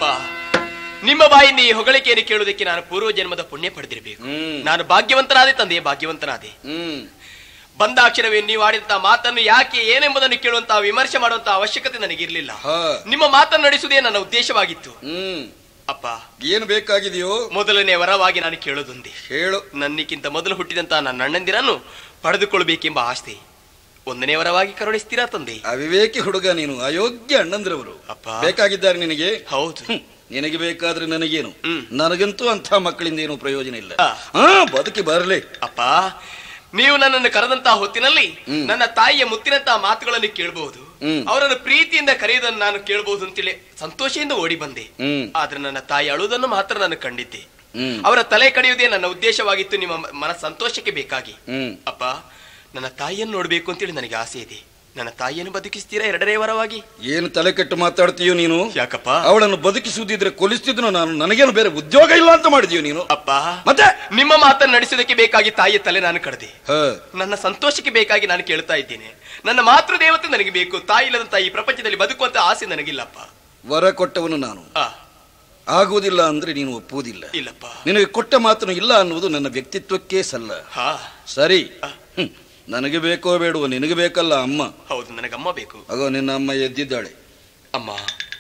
ನಿಮ್ಮ ಬಾಯಿಂದ ಈ ಹೊಗಳಿಕೆಯನ್ನು ಕೇಳುವುದಕ್ಕೆ ನಾನು ಪೂರ್ವ ಜನ್ಮದ ಪುಣ್ಯ ಪಡೆದಿರಬೇಕು ಹ್ಮ್. ನಾನು ಭಾಗ್ಯವಂತನಾದೆ ತಂದೆ ಭಾಗ್ಯವಂತನಾದೆ ಹ್ಮ್ ಬಂದಾಕ್ಷರವೇ ನೀವು ಆಡಿದಂತಹ ಮಾತನ್ನು ಯಾಕೆ ಏನೆಂಬುದನ್ನು ಕೇಳುವಂತಹ ವಿಮರ್ಶೆ ಮಾಡುವಂತಹ ಅವಶ್ಯಕತೆ ನನಗಿರ್ಲಿಲ್ಲ ಹಾ ನಿಮ್ಮ ಮಾತನ್ನು ನಡೆಸುವುದೇ ನನ್ನ ಉದ್ದೇಶವಾಗಿತ್ತು ಹ್ಮ್ ಅಪ್ಪ ಏನು ಬೇಕಾಗಿದೆಯೋ ಮೊದಲನೇ ವರವಾಗಿ ನಾನು ಕೇಳೋದೊಂದೇ ಹೇಳು ನನ್ನಿಕ್ಕಿಂತ ಮೊದಲು ಹುಟ್ಟಿದಂತಹ ನನ್ನ ಅಣ್ಣಂದಿರನ್ನು ಪಡೆದುಕೊಳ್ಳಬೇಕೆಂಬ ಆಸ್ತಿ ಒಂದನೇ ವರವಾಗಿ ಕರುಣಿಸ್ತೀರಾ ತಂದೆ ಅವಿವೇಕಿ ಹುಡುಗ ನೀನು ಅಯೋಗ್ಯ ಅಣ್ಣಂದ್ರವರು ಅಪ್ಪ. ಬೇಕಾಗಿದ್ದಾರೆ ನಿನಗೆ ಹೌದು ಹ್ಮ್. ನಿನಗೆ ಬೇಕಾದ್ರೆ ನನಗೇನು ಹ್ಮ್. ನನಗಂತೂ ಅಂಥ ಮಕ್ಕಳಿಂದ ಏನು ಪ್ರಯೋಜನ ಇಲ್ಲ ಆ. ಹಾ ಬದುಕಿ ಬರಲಿ ಅಪ್ಪ ನೀವು ನನ್ನನ್ನು ಕರೆದಂತಹ ಹೊತ್ತಿನಲ್ಲಿ ಹ್ಮ್. ನನ್ನ ತಾಯಿಯ ಮುತ್ತಿನಂತಹ ಮಾತುಗಳನ್ನು ಕೇಳಬಹುದು ಹ್ಮ್. ಅವರನ್ನು ಪ್ರೀತಿಯಿಂದ ಕರೆಯುವುದನ್ನು ನಾನು ಕೇಳಬಹುದು ಅಂತೇಳಿ ಸಂತೋಷದಿಂದ ಓಡಿ ಬಂದೆ ಹ್ಮ್ ಆದ್ರೆ ನನ್ನ ತಾಯಿ ಅಳುವುದನ್ನು ಮಾತ್ರ ನಾನು ಕಂಡಿದ್ದೆ ಹ್ಮ್ ಅವರ ತಲೆ ಕಡಿಯುವುದೇ ನನ್ನ ಉದ್ದೇಶವಾಗಿತ್ತು ನಿಮ್ಮ ಮ- ಮನ ಸಂತೋಷಕ್ಕೆ ಬೇಕಾಗಿ ಹ್ಮ್ ಅಪ್ಪ ನನ್ನ ತಾಯಿಯನ್ನು ನೋಡ್ಬೇಕು ಅಂತೇಳಿ ನನಗೆ ಆಸೆ ಇದೆ ನನ್ನ ತಾಯಿಯನ್ನು ಬದುಕಿಸ್ತೀರಾ ಎರಡನೇ ವರವಾಗಿ ಏನು ತಲೆ ಕೆಟ್ಟು ಮಾತಾಡ್ತೀಯೋ ನೀನು ಯಾಕಪ್ಪ ಅವಳನ್ನು ಬದುಕಿಸುವುದಿದ್ರೆ ಕೊಲಿಸ್ತಿದ್ರು ನಾನು ನನಗೇನು ಬೇರೆ ಉದ್ಯೋಗ ಇಲ್ಲ ಅಂತ ಮಾಡಿದೀಯ ನೀನು ಅಪ್ಪ ಮತ್ತೆ ನಿಮ್ಮ ಮಾತನ್ನು ನಡೆಸೋದಕ್ಕೆ ಬೇಕಾಗಿ ತಾಯಿಯ ತಲೆ ನಾನು ಕಡ್ದೆ ಹ ನನ್ನ ಸಂತೋಷಕ್ಕೆ ಬೇಕಾಗಿ ನಾನು ಕೇಳ್ತಾ ಇದ್ದೇನೆ ನನ್ನ ಮಾತೃ ದೇವತೆ ನನಗೆ ಬೇಕು ತಾಯಿ ಇಲ್ಲದಂತ ಈ ಪ್ರಪಂಚದಲ್ಲಿ ಬದುಕುವಂತ ಆಸೆ ನನಗಿಲ್ಲಪ್ಪ ವರ ಕೊಟ್ಟವನು ನಾನು ಆ, ಆಗುವುದಿಲ್ಲ ಅಂದ್ರೆ ನೀನು ಒಪ್ಪುವುದಿಲ್ಲ ಇಲ್ಲಪ್ಪ ನಿನಗೆ ಕೊಟ್ಟ ಮಾತನ್ನು ಇಲ್ಲ ಅನ್ನುವುದು ನನ್ನ ವ್ಯಕ್ತಿತ್ವಕ್ಕೆ ಸಲ್ಲ ಹಾ ಸರಿ ಆ. ಹ್ಮ್. ನನಗೆ ಬೇಕೋ ಬೇಡವೋ ನಿನಗೆ ಬೇಕಲ್ಲ ಅಮ್ಮ ಹೌದು ನನಗಮ್ಮ ಬೇಕು ಅಗೋ ನಿನ್ನ ಅಮ್ಮ ಎದ್ದಿದ್ದಾಳೆ ಅಮ್ಮ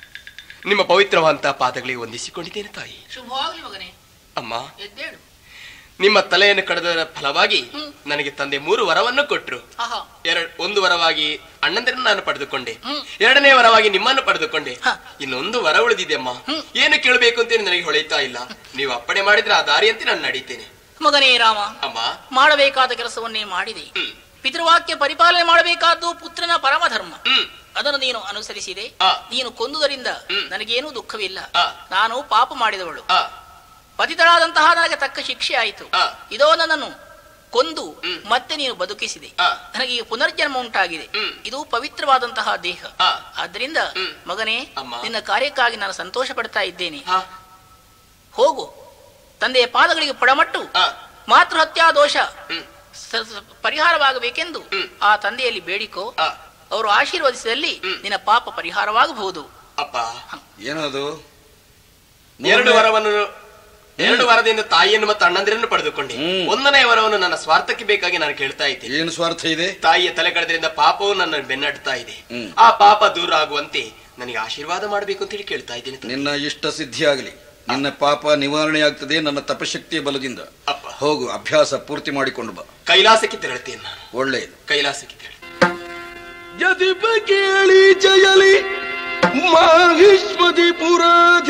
ನಿಮ್ಮ ಪವಿತ್ರವಾದಂತಹ ಪಾದಗಳಿಗೆ ವಂದಿಸಿಕೊಂಡಿದ್ದೇನೆ ತಾಯಿ ಶುಭವಾಗಲಿ ಮಗನೇ ಅಮ್ಮ ಎದ್ದೇಳು ನಿಮ್ಮ ತಲೆಯನ್ನು ಕಳೆದ ಫಲವಾಗಿ ಹ್ಮ್. ನನಗೆ ತಂದೆ ಮೂರು ವರವನ್ನು ಕೊಟ್ರು ಆಹಾ ಎರಡು ಒಂದು ವರವಾಗಿ ಅಣ್ಣಂದಿರನ್ನು ನಾನು ಪಡೆದುಕೊಂಡೆ ಹ್ಮ್. ಎರಡನೇ ವರವಾಗಿ ನಿಮ್ಮನ್ನು ಪಡೆದುಕೊಂಡೆ ಹ. ಇನ್ನೊಂದು ವರ ಉಳಿದಿದೆ ಅಮ್ಮ ಹ್ಮ್. ಏನು ಕೇಳಬೇಕು ಅಂತ ನನಗೆ ಹೊಳೆಯುತ್ತಾ ಇಲ್ಲ ನೀವು ಅಪ್ಪಣೆ ಮಾಡಿದ್ರೆ ಆ ದಾರಿಯಂತೆ ನಾನು ನಡೀತೇನೆ ಮಗನೇ ರಾಮ ಅಮ್ಮ ಮಾಡಬೇಕಾದ ಕೆಲಸವನ್ನೇ ಮಾಡಿದೆ ಹ್ಮ್. ಪಿತೃವಾಕ್ಯ ಪರಿಪಾಲನೆ ಮಾಡಬೇಕಾದ್ದು ಪುತ್ರನ ಪರಮಧರ್ಮ ಹ್ಮ್ ಅದನ್ನು ನೀನು ಅನುಸರಿಸಿದೆ ಆ. ನೀನು ಕೊಂದುದರಿಂದ ಹ್ಮ್. ನನಗೇನೂ ದುಃಖವಿಲ್ಲ ಆ. ನಾನು ಪಾಪ ಮಾಡಿದವಳು ಆ ಪತಿತಳಾದಂತಹ ನನಗೆ ತಕ್ಕ ಶಿಕ್ಷೆ ಆಯಿತು ಆ. ಇದೋ ನನ್ನನ್ನು ಕೊಂದು ಹ್ಮ್. ಮತ್ತೆ ನೀನು ಬದುಕಿಸಿದೆ ಆ. ನನಗೆ ಈಗ ಪುನರ್ಜನ್ಮ ಉಂಟಾಗಿದೆ ಹ್ಮ್. ಇದು ಪವಿತ್ರವಾದಂತಹ ದೇಹ ಆ. ಆದ್ದರಿಂದ ಹ್ಮ್. ಮಗನೇ ಅಮ್ಮ. ನಿನ್ನ ಕಾರ್ಯಕ್ಕಾಗಿ ನಾನು ಸಂತೋಷ ಪಡ್ತಾ ಇದ್ದೇನೆ ಹಾ ಹೋಗು ತಂದೆಯ ಪಾದಗಳಿಗೆ ಪಡಮಟ್ಟು ಆ ಮಾತೃಹತ್ಯಾ ದೋಷ ಹ್ಮ್ ಸ- ಸ- ಪರಿಹಾರವಾಗಬೇಕೆಂದು ಹ್ಮ್. ಆ ತಂದೆಯಲ್ಲಿ ಬೇಡಿಕೋ ಆ ಅವರು ಆಶೀರ್ವದಿಸಿದಲ್ಲಿ ಹ್ಮ್. ನಿನ್ನ ಪಾಪ ಪರಿಹಾರವಾಗಬಹುದು ಅಪ್ಪ ಏನದು ಎರಡು ವರವನ್ನು ಎರಡು ವರದಿಂದ ತಾಯಿಯನ್ನು ಮತ್ತು ಅಣ್ಣಂದಿರನ್ನು ಪಡೆದುಕೊಂಡೆ ಹ್ಮ್. ಒಂದನೇ ವರವನ್ನು ನನ್ನ ಸ್ವಾರ್ಥಕ್ಕೆ ಬೇಕಾಗಿ ನಾನು ಕೇಳ್ತಾ ಇದ್ದೇನೆ ಏನು ಸ್ವಾರ್ಥ ಇದೆ ತಾಯಿಯ ತಲೆ ಕಳೆದ್ರಿಂದ ಪಾಪವು ನನ್ನ ಬೆನ್ನಡ್ತಾ ಇದೆ ಹ್ಮ್. ಆ ಪಾಪ ದೂರ ಆಗುವಂತೆ ನನಗೆ ಆಶೀರ್ವಾದ ಮಾಡಬೇಕು ಅಂತ ಹೇಳಿ ಕೇಳ್ತಾ ಇದ್ದೇನೆ ತಂದೆ. ನಿನ್ನ ಇಷ್ಟ ಸಿದ್ಧಿ ಆಗಲಿ ನಿನ್ನ ಪಾಪ ನಿವಾರಣೆ ಆಗ್ತದೆ ನನ್ನ ತಪಶಕ್ತಿಯ ಬಲದಿಂದ ಅಪ್ಪ ಹೋಗು ಅಭ್ಯಾಸ ಪೂರ್ತಿ ಮಾಡಿಕೊಂಡು ಬಾ ಕೈಲಾಸಕ್ಕೆ ತೆರಳುತ್ತೇನೆ ನಾನು ಒಳ್ಳೆಯದು ಕೈಲಾಸಕ್ಕೆ ತೆರಳು ಯದಿಪ ಕೇಳಿ ಜಯಲಿ ಮಾನ